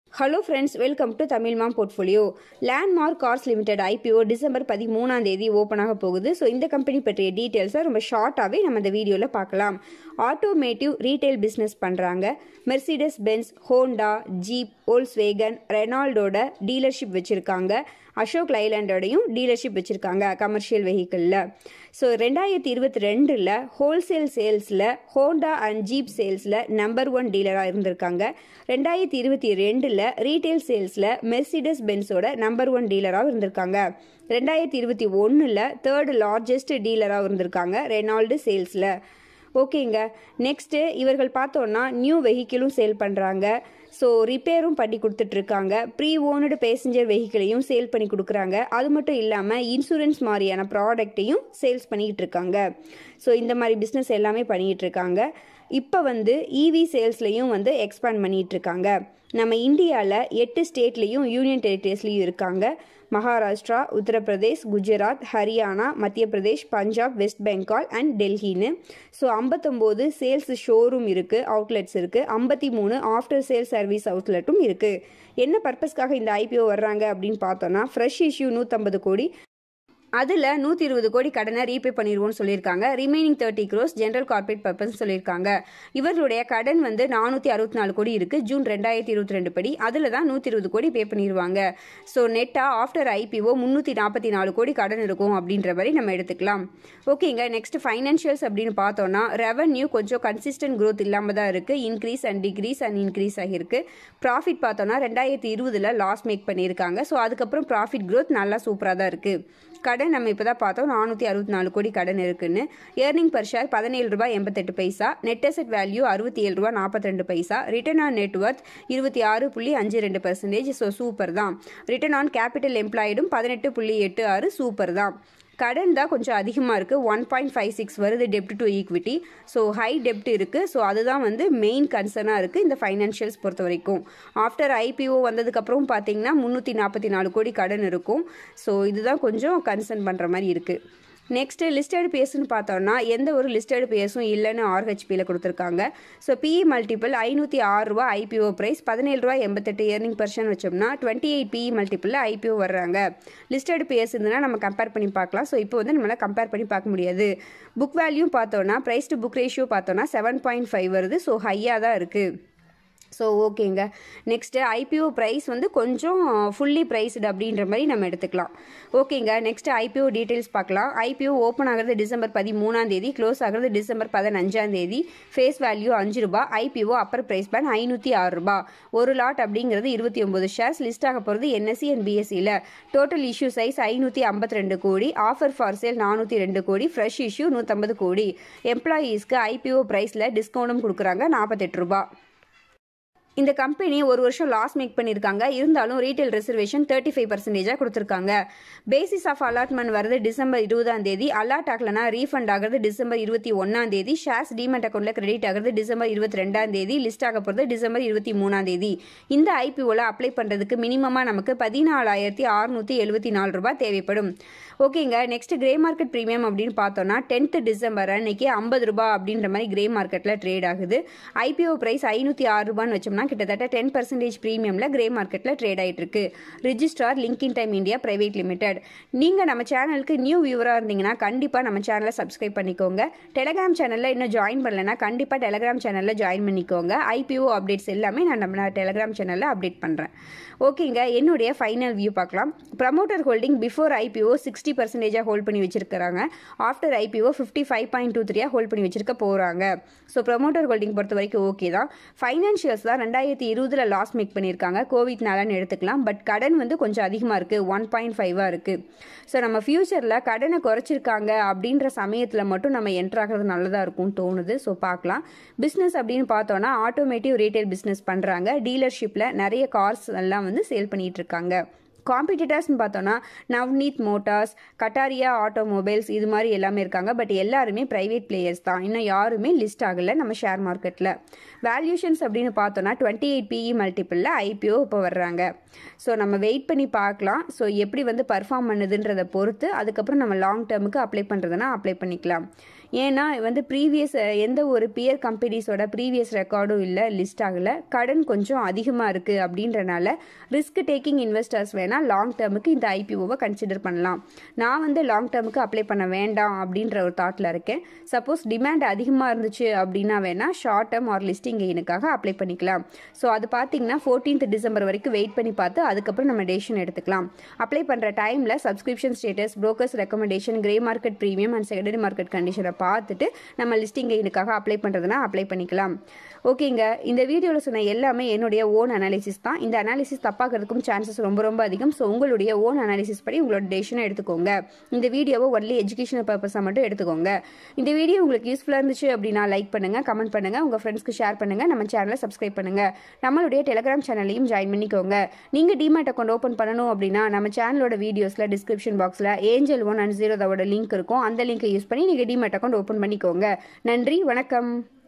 hello friends welcome to Tamil mom portfolio Landmark Cars Limited IPO December பதிமூணாம் தேதி open ஆக போகுது ஸோ இந்த கம்பெனி பற்றிய டீட்டெயில்ஸை ரொம்ப ஷார்ட்டாகவே நம்ம இந்த வீடியோவில் பார்க்கலாம் ஆட்டோமேட்டிவ் ரீட்டைல் பிஸ்னஸ் பண்ணுறாங்க Mercedes Benz Honda Jeep Volkswagen ரெனால்டோட டீலர்ஷிப் வச்சுருக்காங்க அசோக் லைலாண்டோடையும் டீலர்ஷிப் வச்சுருக்காங்க கமர்ஷியல் வெஹிக்கிளில் ஸோ ரெண்டாயிரத்தி இருபத்தி ரெண்டில் ஹோல்சேல் சேல்ஸில் ஹோண்டா அண்ட் ஜீப் சேல்ஸில் நம்பர் ஒன் டீலராக இருந்திருக்காங்க ரெண்டாயிரத்தி இருபத்தி ரெண்டில் ரீட்டைல் சேல்ஸில் மெர்சிடஸ் பென்ஸோட நம்பர் ஒன் டீலராக இருந்திருக்காங்க ரெண்டாயிரத்தி இருபத்தி ஒன்றில் தேர்டு லார்ஜஸ்ட் டீலராக இருந்திருக்காங்க ரெனால்டு சேல்ஸில் ஓகேங்க நெக்ஸ்ட்டு இவர்கள் பார்த்தோன்னா நியூ வெஹிக்கிளும் சேல் பண்ணுறாங்க ஸோ ரிப்பேரும் பண்ணி கொடுத்துட்ருக்காங்க ப்ரீ ஓனடு பேசஞ்சர் வெஹிக்கிளையும் சேல் பண்ணி கொடுக்குறாங்க அது மட்டும் இல்லாமல் இன்சூரன்ஸ் மாதிரியான ப்ராடக்ட்டையும் சேல்ஸ் பண்ணிக்கிட்டு இருக்காங்க ஸோ இந்த மாதிரி பிஸ்னஸ் எல்லாமே பண்ணிக்கிட்டு இருக்காங்க இப்போ வந்து இவி சேல்ஸ்லையும் வந்து எக்ஸ்பேண்ட் பண்ணிகிட்டு இருக்காங்க நம்ம இந்தியாவில் எட்டு ஸ்டேட்லேயும் யூனியன் டெரிட்டரிஸ்லையும் இருக்காங்க மகாராஷ்டிரா உத்தரப்பிரதேஷ் குஜராத் ஹரியானா மத்திய பிரதேஷ் பஞ்சாப் வெஸ்ட் பெங்கால் அண்ட் டெல்லின்னு ஸோ ஐம்பத்தொம்போது சேல்ஸ் ஷோரூம் இருக்குது அவுட்லெட்ஸ் இருக்குது ஐம்பத்தி மூணு ஆஃப்டர் சேல் சர்வீஸ் அவுட்லெட்டும் இருக்குது என்ன பர்பஸ்க்காக இந்த ஐபிஓ வர்றாங்க அப்படின்னு பார்த்தோன்னா ஃப்ரெஷ் இஷ்யூ நூற்றம்பது கோடி அதில் நூற்றி இருபது கோடி கடனை ரீபே பண்ணிடுவோம்னு சொல்லியிருக்காங்க remaining thirty crores general corporate purpose சொல்லியிருக்காங்க இவர்களுடைய கடன் வந்து நானூற்றி அறுபத்தி நாலு கோடி இருக்குது ஜூன் ரெண்டாயிரத்தி இருபத்தி ரெண்டு படி அதில் தான் நூற்றி இருபது கோடி பே பண்ணிடுவாங்க ஸோ நெட்டாக ஆஃப்டர் ஐபிஓ முந்நூற்றி நாற்பத்தி நாலு கோடி கடன் இருக்கும் அப்படின்ற மாதிரி நம்ம எடுத்துக்கலாம் ஓகேங்க நெக்ஸ்ட் ஃபைனான்ஷியல்ஸ் அப்படின்னு பார்த்தோன்னா ரெவன்யூ கொஞ்சம் கன்சிஸ்டன்ட் க்ரோத் இல்லாமல் தான் இருக்குது increase and decrease and increase ஆகியிருக்கு ப்ராஃபிட் பார்த்தோன்னா ரெண்டாயிரத்தி இருபதில் லாஸ் மேக் பண்ணியிருக்காங்க ஸோ அதுக்கப்புறம் ப்ராஃபிட் க்ரோத் நல்லா சூப்பராக தான் இருக்குது கடன் நம்ம இப்போ தான் பார்த்தோம் நானூற்றி அறுபத்தி நாலு கோடி கடன் இருக்குன்னு ஏர்னிங் பர் ஷேர் பதினேழு ரூபாய் எண்பத்தெட்டு பைசா நெட் அசெட் வேல்யூ அறுபத்தி ஏழு ரூபா நாற்பத்தி ரெண்டு பைசா ரிட்டர்ன் ஆன் நெட் ஒர்த் இருபத்தி ஆறு புள்ளி அஞ்சு ரெண்டு பர்சன்டேஜ் ஸோ சூப்பர் தான் ரிட்டர்ன் ஆன் கேபிட்டல் எம்ப்ளாய்டும் பதினெட்டு புள்ளி எட்டு ஆறு சூப்பர் தான் கடன் தான் கொஞ்சம் அதிகமாக இருக்குது ஒன் பாயிண்ட் ஃபைவ் சிக்ஸ் வருது டெப்ட் டு ஈக்விட்டி ஸோ ஹை டெப்ட் இருக்குது ஸோ அதுதான் வந்து மெயின் கன்சர்னாக இருக்குது இந்த ஃபைனான்ஷியல்ஸ் பொறுத்த வரைக்கும் ஆஃப்டர் ஐபிஓ வந்ததுக்கப்புறம் பார்த்தீங்கன்னா முந்நூற்றி நாற்பத்தி நாலு கோடி கடன் இருக்கும் ஸோ இதுதான் கொஞ்சம் கன்சர்ன் பண்ணுற மாதிரி இருக்குது நெக்ஸ்ட்டு லிஸ்டட் பேஸ்னு பார்த்தோம்னா எந்த ஒரு லிஸ்டட் பேஸும் இல்லைன்னு ஆர்ஹெச்பியில் கொடுத்துருக்காங்க ஸோ பிஇ மல்டிபிள் ஐநூற்றி ஆறு ரூபா ஐபிஓ ப்ரைஸ் பதினேழு ரூபா எண்பத்தெட்டு இயர்னிங் பர்சன் வச்சோம்னா டுவெண்ட்டி எயிட் பிஇ மல்டிபிளில் ஐபிஓ வர்றாங்க லிஸ்டட் பேஸ் இருந்ததுன்னா நம்ம கம்பேர் பண்ணி பார்க்கலாம் ஸோ இப்போ வந்து நம்மளால் கம்பேர் பண்ணி பார்க்க முடியாது புக் வேல்யூ பார்த்தோன்னா ப்ரைஸ் டு புக் ரேஷியோ பார்த்தோன்னா செவன் பாயிண்ட் ஃபைவ் வருது ஸோ ஹையாக தான் இருக்குது ஸோ ஓகேங்க நெக்ஸ்ட்டு ஐபிஓ ப்ரைஸ் வந்து கொஞ்சம் ஃபுல்லி ப்ரைஸ்டு அப்படின்ற மாதிரி நம்ம எடுத்துக்கலாம் ஓகேங்க நெக்ஸ்ட்டு ஐபிஓ டீட்டெயில்ஸ் பார்க்கலாம் ஐபிஓ ஓப்பன் ஆகிறது டிசம்பர் பதிமூணாம் தேதி க்ளோஸ் ஆகிறது டிசம்பர் பதினஞ்சாம் தேதி ஃபேஸ் வேல்யூ அஞ்சு ரூபா ஐபிஓ அப்பர் ப்ரைஸ் பேன் ஐநூற்றி ஆறு ரூபா ஒரு லாட் அப்படிங்கிறது இருபத்தி ஒம்பது ஷேர்ஸ் லிஸ்ட் ஆக போகிறது என்எஸ்சி அண்ட் பிஎஸ்சியில் டோட்டல் இஷ்யூ சைஸ் ஐநூற்றி ஐம்பத்தி ரெண்டு கோடி ஆஃபர் ஃபார் சேல் நானூற்றி ரெண்டு கோடி ஃப்ரெஷ் இஷ்யூ நூற்றம்பது கோடி எம்ப்ளாயீஸ்க்கு ஐபிஓ ப்ரைஸில் டிஸ்கவுண்ட்டும் கொடுக்குறாங்க நாற்பத்தெட்டு ரூபா இந்த கம்பெனி ஒரு வருஷம் லாஸ் மேக் பண்ணியிருக்காங்க இருந்தாலும் ரீட்டைல் ரிசர்வேஷன் தேர்ட்டி ஃபைவ் பர்சன்டேஜாக கொடுத்துருக்காங்க பேசிஸ் ஆஃப் அலாட்மெண்ட் வருது டிசம்பர் இருபதாம் தேதி அலாட் ஆகலனா ரீஃபண்ட் ஆகிறது டிசம்பர் இருபத்தி ஒன்றாம் தேதி ஷேர்ஸ் டிமெட் அக்கௌண்ட்டில் கிரெடிட் ஆகிறது டிசம்பர் இருபத்தி ரெண்டாம் தேதி லிஸ்ட் ஆக போகிறது டிசம்பர் இருபத்தி மூணாம் தேதி இந்த ஐபிஓவில் அப்ளை பண்ணுறதுக்கு மினிமமாக நமக்கு பதினாலாயிரத்தி அறுநூற்றி எழுபத்தி நாலு ரூபாய் தேவைப்படும் ஓகேங்க நெக்ஸ்ட் கிரே மார்க்கெட் ப்ரீமியம் அப்படின்னு பார்த்தோன்னா டென்த் டிசம்பர் அன்னைக்கு ஐம்பது ரூபாய் அப்படின்ற மாதிரி கிரே மார்க்கெட்டில் ட்ரேட் ஆகுது ஐபிஓ ப்ரைஸ் ஐநூற்றி ஆறு ரூபான்னு வச்சோம்னா கிட்டத்தட்ட டென் பர்சன்டேஜ் ப்ரீமியமில் கிரே மார்க்கெட்டில் ட்ரேட் ஆகிட்டு இருக்கு registrar Link In Time India Private Limited நீங்கள் நம்ம சேனலுக்கு நியூ வியூவராக இருந்தீங்கன்னா கண்டிப்பாக நம்ம சேனலை சப்ஸ்கிரைப் பண்ணிக்கோங்க டெலகிராம் சேனலில் இன்னும் ஜாயின் பண்ணலைன்னா கண்டிப்பாக டெலகிராம் சேனலில் ஜாயின் பண்ணிக்கோங்க ஐபிஓ அப்டேட்ஸ் எல்லாமே நான் நம்ம டெலகிராம் சேனலில் அப்டேட் பண்ணுறேன் ஓகேங்க என்னுடைய ஃபைனல் வியூ பார்க்கலாம் promoter holding before IPO sixty பர்சன்டேஜாக ஹோல்ட் பண்ணி வச்சிருக்காங்க after IPO fifty five point two த்ரீயாக ஹோல்ட் பண்ணி வச்சிருக்க போகிறாங்க ஸோ ப்ரமோட்டர் ஹோல்டிங் பொறுத்த வரைக்கும் ஓகே தான் ஃபைனான்ஷியல்ஸ் தான் ரெண்டாயிரத்தி இருபதில் லாஸ் மேக் பண்ணியிருக்காங்க கோவிட்னாலன்னு எடுத்துக்கலாம் பட் கடன் வந்து கொஞ்சம் அதிகமாக இருக்குது ஒன் பாயிண்ட் ஃபைவாக இருக்குது ஸோ நம்ம ஃப்யூச்சரில் கடனை குறைச்சிருக்காங்க அப்படின்ற சமயத்தில் மட்டும் நம்ம என்ட்ராகிறது நல்லதாக இருக்கும்னு தோணுது ஸோ பார்க்கலாம் பிஸ்னஸ் அப்படின்னு பார்த்தோன்னா ஆட்டோமேட்டிவ் ரீட்டைல் பிஸ்னஸ் பண்ணுறாங்க டீலர்ஷிப்பில் நிறைய கார்ஸ் எல்லாம் வந்து சேல் பண்ணிகிட்டு இருக்காங்க காம்படிட்டர்ஸ்னு பார்த்தோன்னா நவ்னீத் மோட்டார்ஸ் கட்டாரியா ஆட்டோமொபைல்ஸ் இது மாதிரி எல்லாமே இருக்காங்க பட் எல்லாருமே ப்ரைவேட் பிளேயர்ஸ் தான் இன்னும் யாருமே லிஸ்ட் ஆகலை நம்ம ஷேர் மார்க்கெட்டில் வேல்யூஷன்ஸ் அப்படின்னு பார்த்தோன்னா டுவெண்ட்டி எயிட் பிஇ மல்டிப்பிளில் ஐபிஓ இப்போ வர்றாங்க ஸோ நம்ம வெயிட் பண்ணி பார்க்கலாம் ஸோ எப்படி வந்து பர்ஃபார்ம் பண்ணுதுன்றதை பொறுத்து அதுக்கப்புறம் நம்ம லாங் டேர்முக்கு அப்ளை பண்ணுறதுனா அப்ளை பண்ணிக்கலாம் ஏன்னா வந்து ப்ரீவியஸ் எந்த ஒரு பியர் கம்பெனிஸோட ப்ரீவியஸ் ரெக்கார்டும் இல்லை லிஸ்ட் ஆகலை கடன் கொஞ்சம் அதிகமாக இருக்குது அப்படின்றனால ரிஸ்க் டேக்கிங் இன்வெஸ்டர்ஸ் வேணால் லாங் டேர்முக்கு இந்த ஐபிஓவை கன்சிடர் பண்ணலாம் நான் வந்து லாங் டேர்முக்கு அப்ளை பண்ண வேண்டாம் அப்படின்ற ஒரு தாட்டில் இருக்கேன் சப்போஸ் டிமாண்ட் அதிகமாக இருந்துச்சு அப்படின்னா வேணால் ஷார்ட் டேர்ம் ஆர் லிஸ்டிங் கெயினுக்காக அப்ளை பண்ணிக்கலாம் ஸோ அது பார்த்தீங்கன்னா ஃபோர்டீன்த் டிசம்பர் வரைக்கும் வெயிட் பண்ணி பார்த்து அதுக்கப்புறம் நம்ம டெசிஷன் எடுத்துக்கலாம் அப்ளை பண்ணுற டைமில் subscription status brokers recommendation grey market premium and secondary market கண்டிஷனை பார்த்துட்டு நம்ம லிஸ்டிங் கெயினுக்காக அப்ளை பண்ணுறதுனா அப்ளை பண்ணிக்கலாம் ஓகேங்க இந்த வீடியோவில் சொன்ன எல்லாமே என்னுடைய ஓன் அனாலிசிஸ் தான் இந்த அனாலிசிஸ் தப்பாகிறதுக்கும் சான்சஸ் ரொம்ப ரொம்ப அதிகம் ஸோ உங்களுடைய ஓன் அனாலிசிஸ் படி உங்களோட டெசிஷனை எடுத்துக்கோங்க இந்த வீடியோவை ஒன்லி எஜுகேஷனல் பர்பஸாக மட்டும் எடுத்துக்கோங்க இந்த வீடியோ உங்களுக்கு யூஸ்ஃபுல்லாக இருந்துச்சு அப்படின்னா லைக் பண்ணுங்கள் கமெண்ட் பண்ணுங்கள் உங்கள் ஃப்ரெண்ட்ஸ்க்கு ஷேர் பண்ணுங்கள் நம்ம சேனலை சப்ஸ்கிரைப் பண்ணுங்கள் நம்மளுடைய டெலிகிராம் சேனலையும் ஜாயின் பண்ணிக்கோங்க நீங்கள் டிமேட் அக்கௌண்ட் ஓப்பன் பண்ணணும் அப்படின்னா நம்ம சேனலோட வீடியோஸில் டிஸ்கிரிப்ஷன் பாக்ஸில் ஏஞ்சல் ஒன் அண்ட் ஜீரோதோட லிங்க் இருக்கும் அந்த லிங்கை யூஸ் பண்ணி நீங்கள் டிமேட் அக்கௌண்ட் ஓப்பன் பண்ணிக்கோங்க நன்றி வணக்கம்